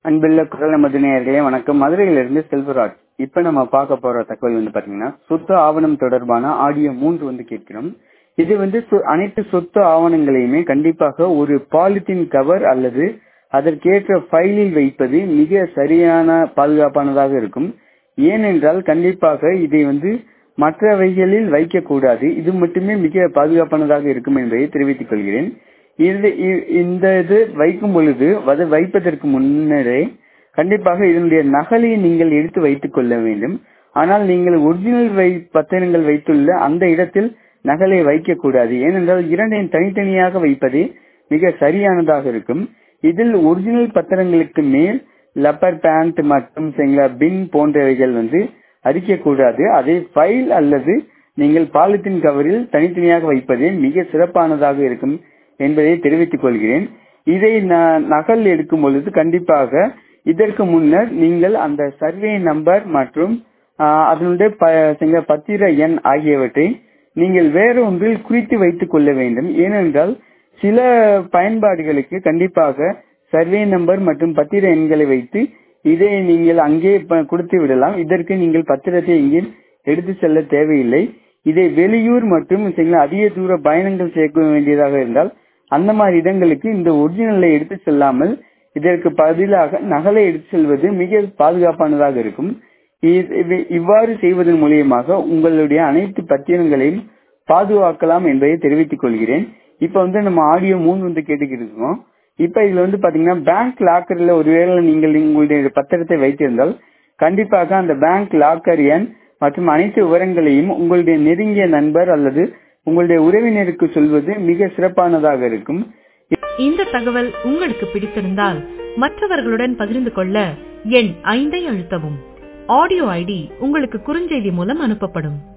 அன்புள்ள குரல் நமது நேயர்களே வணக்கம் மதுரையிலிருந்து செல்வராஜ் இப்ப நம்ம பார்க்க போற தகவல் வந்து பாத்தீங்கன்னா சொத்து ஆவணம் தொடர்பான ஆடியோ மூன்று வந்து கேட்கிறோம் இது வந்து சொ- அனைத்து சொத்து ஆவணங்களையுமே கண்டிப்பாக ஒரு பாலித்தீன் கவர் அல்லது அதற்கேற்ற ஃபைலில் வைப்பது மிக சரியான பாதுகாப்பானதாக இருக்கும் ஏனென்றால் கண்டிப்பாக இதை வந்து மற்றவைகளில் வைக்கக்கூடாது இது மட்டுமே மிக பாதுகாப்பானதாக இருக்கும் என்பதை தெரிவித்துக் கொள்கிறேன் இது இ- இந்த இது வைக்கும் பொழுது அது வைப்பதற்கு முன்னரே கண்டிப்பாக இதனுடைய நகலை நீங்கள் எடுத்து வைத்துக் கொள்ள வேண்டும் ஆனால் நீங்கள் ஒரிஜினல் வை பத்திரங்கள் வைத்துள்ள அந்த இடத்தில் நகலை வைக்கக்கூடாது ஏனென்றால் இரண்டையும் தனித்தனியாக வைப்பதே மிக சரியானதாக இருக்கும் இதில் ஒரிஜினல் பத்திரங்களுக்கு மேல் லப்பர் பேண்ட் மற்றும் சரிங்களா, பின் போன்றவைகள் வந்து அரிக்கக்கூடாது அதை ஃபைல் அல்லது நீங்கள் பாலித்தீன் கவரில் தனித்தனியாக வைப்பதே மிக சிறப்பானதாக இருக்கும் என்பதை தெரிவித்துக் கொள்கிறேன் இதை ந- நகல் எடுக்கும் பொழுது கண்டிப்பாக இதற்கு முன்னர் நீங்கள் அந்த சர்வே நம்பர் மற்றும் ஆஹ், அதனுடைய ப- சரிங்களா, பத்திர எண் ஆகியவற்றை நீங்கள் வேற ஒன்றில் குறித்து வைத்துக் கொள்ள வேண்டும் ஏனென்றால் சில பயன்பாடுகளுக்கு கண்டிப்பாக சர்வே நம்பர் மற்றும் பத்திர எண்களை வைத்து இதை நீங்கள் அங்கே ப- கொடுத்து விடலாம் இதற்கு நீங்கள் பத்திரத்தை இங்கே எடுத்து செல்ல தேவையில்லை இதை வெளியூர் மற்றும் சரிங்களா, அதிக தூர பயணங்கள் செய்ய வேண்டியதாக இருந்தால் அந்த மாதிரி இடங்களுக்கு இந்த ஒரிஜினலை எடுத்து செல்லாமல் இதற்கு பதிலாக நகலை எடுத்து செல்வது மிக பாதுகாப்பானதாக இருக்கும் இ- இது- இவ்வாறு செய்வதன் மூலியமாக உங்களுடைய அனைத்து பத்திரங்களையும் பாதுகாக்கலாம் என்பதை தெரிவித்துக் கொள்கிறேன் இப்ப வந்து நம்ம ஆடியோ மூணு வந்து கேட்டுக்கிட்டு இருக்கோம் இப்ப இதுல வந்து பாத்தீங்கன்னா பேங்க் லாக்கர்ல ஒருவேளை நீங்கள் உங்களுடைய பத்திரத்தை வைத்திருந்தால் கண்டிப்பாக அந்த பேங்க் லாக்கர் எண் மற்றும் அனைத்து விவரங்களையும் உங்களுடைய நெருங்கிய நண்பர் அல்லது உங்களுடைய உறவினருக்கு சொல்வது மிக சிறப்பானதாக இருக்கும் இந்த தகவல் உங்களுக்கு பிடித்திருந்தால் மற்றவர்களுடன் பகிர்ந்து கொள்ள எண் ஐந்தை அழுத்தவும் ஆடியோ ஐடி உங்களுக்கு குறுஞ்செய்தி மூலம் அனுப்பப்படும்